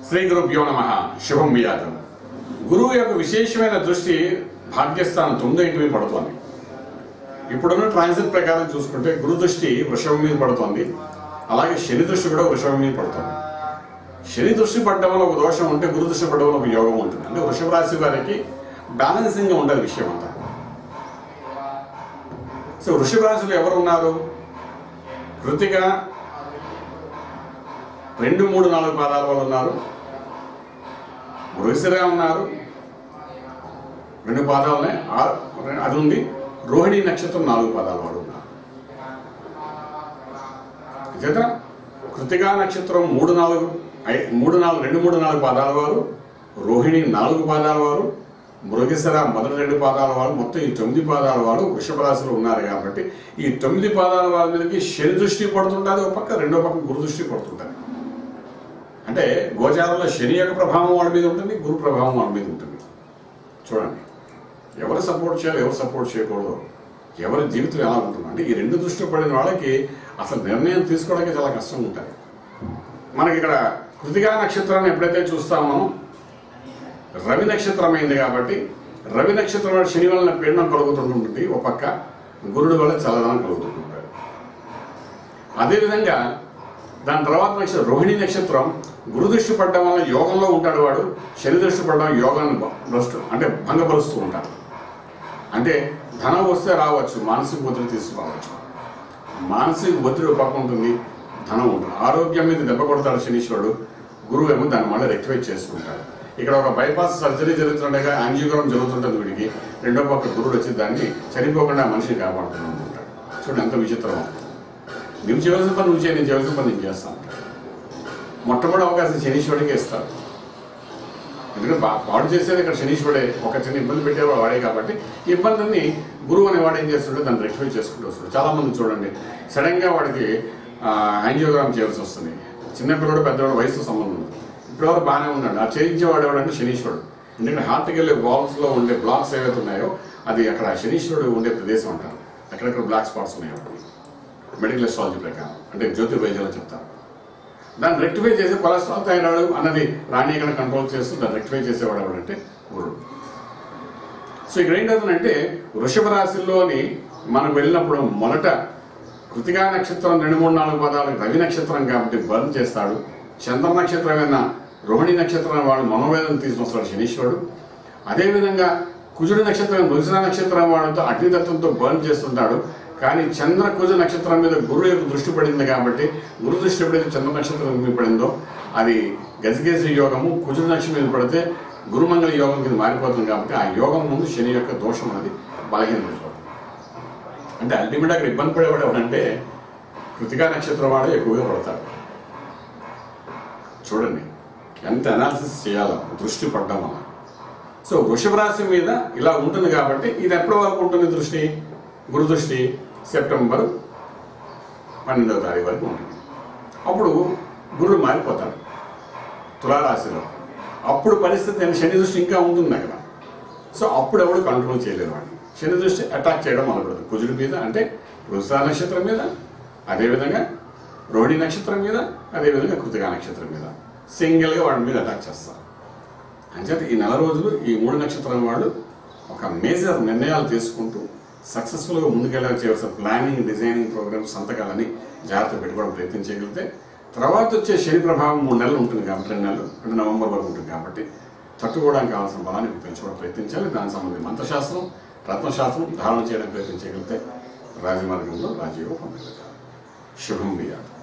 శ్రీ గురుభ్యో నమ శుభం బియాతం గురువు యొక్క విశేషమైన దృష్టి భాగ్యస్థానం తొమ్మిదో ఇంటి మీద పడుతోంది ఇప్పుడున్న ట్రాన్సిట్ ప్రకారం చూసుకుంటే గురు దృష్టి వృషభం మీద పడుతోంది అలాగే శని దృష్టి కూడా వృషభం మీద పడుతోంది శని దృష్టి పడడం వల్ల ఒక దోషం ఉంటే గురు దృష్టి పడడం వల్ల ఒక యోగం ఉంటుంది అంటే వృషభ రాశి వారికి బ్యాలెన్సింగ్గా ఉండాలి విషయం అంతా సో వృషభ రాశిలో ఎవరు ఉన్నారు కృతిక రెండు మూడు నాలుగు పాదాల వాళ్ళు ఉన్నారు మృగశిర ఉన్నారు రెండు పాదాలనే ఆ- అది ఉంది రోహిణి నక్షత్రం నాలుగు పాదాల వాడు ఉన్నారు చేత కృతికా నక్షత్రం మూడు నాలుగు ఐ- మూడు నాలుగు రెండు మూడు నాలుగు పాదాల వారు రోహిణి నాలుగు పాదాల వారు మృగశిర మొదటి రెండు పాదాల వారు మొత్తం ఈ తొమ్మిది పాదాల వారు వృషభ రాశిలో ఉన్నారు కాబట్టి ఈ తొమ్మిది పాదాల వారి మీదకి శని దృష్టి పడుతుంటుంది ఒక పక్క రెండో పక్క గురు దృష్టి పడుతుంటుంది అంటే గోచారంలో శని యొక్క ప్రభావం వాడి మీద ఉంటుంది గురు ప్రభావం వాడి మీద ఉంటుంది చూడండి ఎవరు సపోర్ట్ చేయాలి ఎవరు సపోర్ట్ చేయకూడదు ఎవరి జీవితం ఎలా ఉంటుంది అంటే ఈ రెండు దృష్టిలో పడిన వాళ్ళకి అసలు నిర్ణయం తీసుకోవడానికి చాలా కష్టంగా ఉంటుంది మనకి ఇక్కడ కృతికా నక్షత్రాన్ని ఎప్పుడైతే చూస్తామో రవి నక్షత్రం అయింది కాబట్టి రవి నక్షత్రం వల్ల శని వలన పీడనం కలుగుతుంటుంది ఒక పక్క గురుడు వల్ల చల్లదనం కలుగుతుంటుంది అదేవిధంగా దాని తర్వాత నక్షత్రం రోహిణి నక్షత్రం గురు దృష్టి పడడం వల్ల యోగంలో ఉంటాడు వాడు శని దృష్టి పడడం యోగాన్ని భ- భ్రష్టు అంటే భంగపరుస్తూ ఉంటాడు అంటే ధనం వస్తే రావచ్చు మానసిక ఒత్తిడి తీసుకురావచ్చు మానసిక ఒత్తిడి ఒక పక్క ఉంటుంది ధనం ఉంటుంది ఆరోగ్యం మీద దెబ్బ కొడతాడు శనీశ్వరుడు గురువు ఏమో దాన్ని మళ్ళీ రెక్టివేట్ చేస్తుంటాడు ఇక్కడ ఒక బైపాస్ సర్జరీ జరుగుతుండగా యాంజియోగ్రామ్ జరుగుతుంటుంది వీడికి రెండో పక్క గురుడు వచ్చి దాన్ని చనిపోకుండా ఆ మనిషిని కాపాడుతూ ఉంటాడు చూడండి ఎంత విచిత్రం నువ్వు చేయవలసిన పని నువ్వు చేయి నేను చేయవలసిన పని నేను చేస్తాను మొట్టమొదటి అవకాశం శనీశ్వరుడికి ఇస్తాడు ఎందుకంటే బా- వాడు చేసేది ఇక్కడ శనీశ్వరుడే ఒక చిన్న ఇబ్బంది పెట్టేవాడు వాడే కాబట్టి ఈ ఇబ్బందిని గురువు అనేవాడు ఏం చేస్తుంటే దాన్ని రెక్టిఫై చేసుకుంటూ వస్తాడు చాలా మంది చూడండి సడన్ గా వాడికి యాంజియోగ్రామ్ చేయాల్సి వస్తుంది చిన్నపిల్లడు పెద్దవాడు వయసు సంబంధం ఉంది ఇప్పటివరకు బాగానే ఉన్నాడు ఆ చేయించేవాడు ఎవడంటే శనీశ్వరుడు ఎందుకంటే హార్ట్కి వెళ్ళే వాల్స్ లో ఉండే బ్లాక్స్ ఏవైతే ఉన్నాయో అది అక్కడ శనీశ్వరుడు ఉండే ప్రదేశం అంటారు అక్కడక్కడ బ్లాక్ స్పాట్స్ ఉన్నాయి అప్పుడు మెడికల్ ఎస్ట్రాలజీ ప్రకారం అంటే జ్యోతిర్వైద్యంలో చెప్తారు దాన్ని రెక్టిఫై చేసి కొలెస్ట్రాల్ థైరాయిడ్ అన్నది రాణీకరణ కంట్రోల్ చేస్తూ దాన్ని రెక్టిఫై చేసేవాడు ఎవడంటే గురుడు సో ఇక్కడ ఏంటవుతుందంటే వృషభ రాశిలోని మనం వెళ్ళినప్పుడు మొదట కృతికా నక్షత్రం రెండు మూడు నాలుగు పదాలు రవి నక్షత్రం కాబట్టి బర్న్ చేస్తాడు చంద్ర నక్షత్రమైన రోహిణి నక్షత్రం వాడు మనోవేదన తీసుకొస్తాడు శనీశ్వరుడు అదేవిధంగా కుజుడు నక్షత్రం మృగశిర నక్షత్రం వాడితో అగ్నితత్వంతో బర్న్ చేస్తుంటాడు కానీ చంద్ర కుజ నక్షత్రం మీద గురువు యొక్క దృష్టి పడింది కాబట్టి గురు దృష్టి ఎప్పుడైతే చంద్ర నక్షత్రం మీద పడిందో అది గజగేసి యోగము కుజుడు నక్షత్రం మీద పడితే గురుమంగళ యోగం కింద మారిపోతుంది కాబట్టి ఆ యోగం ముందు శని యొక్క దోషం అనేది బలహీనపడిపోతుంది అంటే అల్టిమేట్ అక్కడ ఇబ్బంది పడేవాడు ఎవడంటే కృతికా నక్షత్రం వాడు ఎక్కువగా పడతాడు చూడండి ఎంత అనాలిసిస్ చేయాలో దృష్టి పడ్డం వల్ల సో వృషభ రాశి మీద ఇలా ఉంటుంది కాబట్టి ఇది ఎప్పటి వరకు ఉంటుంది దృష్టి గురు దృష్టి సెప్టెంబర్ పన్నెండవ తారీఖు వరకు ఉంటుంది అప్పుడు గురుడు మారిపోతాడు తులారాశిలో అప్పుడు పరిస్థితి ఏంటి? శని దృష్టి ఇంకా ఉంటుంది అక్కడ సో అప్పుడు ఎవడు కంట్రోల్ చేయలేరు వాడిని శని దృష్టి అటాక్ చేయడం మొదలుపెడతాడు కుజుడి మీద అంటే వృషభ నక్షత్రం మీద అదేవిధంగా రోహిణి నక్షత్రం మీద అదేవిధంగా కృతికా నక్షత్రం మీద సింగిల్గా వాడి మీద అటాక్ చేస్తారు అంచేత ఈ నెల రోజులు ఈ మూడు నక్షత్రం వాళ్ళు ఒక మేజర్ నిర్ణయాలు తీసుకుంటూ సక్సెస్ఫుల్గా ముందుకెళ్ళాలి చేయవలసిన ప్లానింగ్ డిజైనింగ్ ప్రోగ్రామ్స్ సంతకాలని జాగ్రత్త పెట్టుకోవడం ప్రయత్నం చేయగలిగితే తర్వాత వచ్చే శని ప్రభావం మూడు నెలలు ఉంటుంది కాబట్టి రెండు నెలలు రెండు నవంబర్ వరకు ఉంటుంది కాబట్టి తట్టుకోవడానికి కావాల్సిన బలాన్ని పెంచుకోవడం ప్రయత్నించాలి దానికి సంబంధించి మంత్రశాస్త్రం రత్నశాస్త్రం ధారణ చేయడానికి ప్రయత్నం చేయగలిగితే రాజమార్గంలో రాజయోగం పొందగలుగుతారు శుభం బియాదు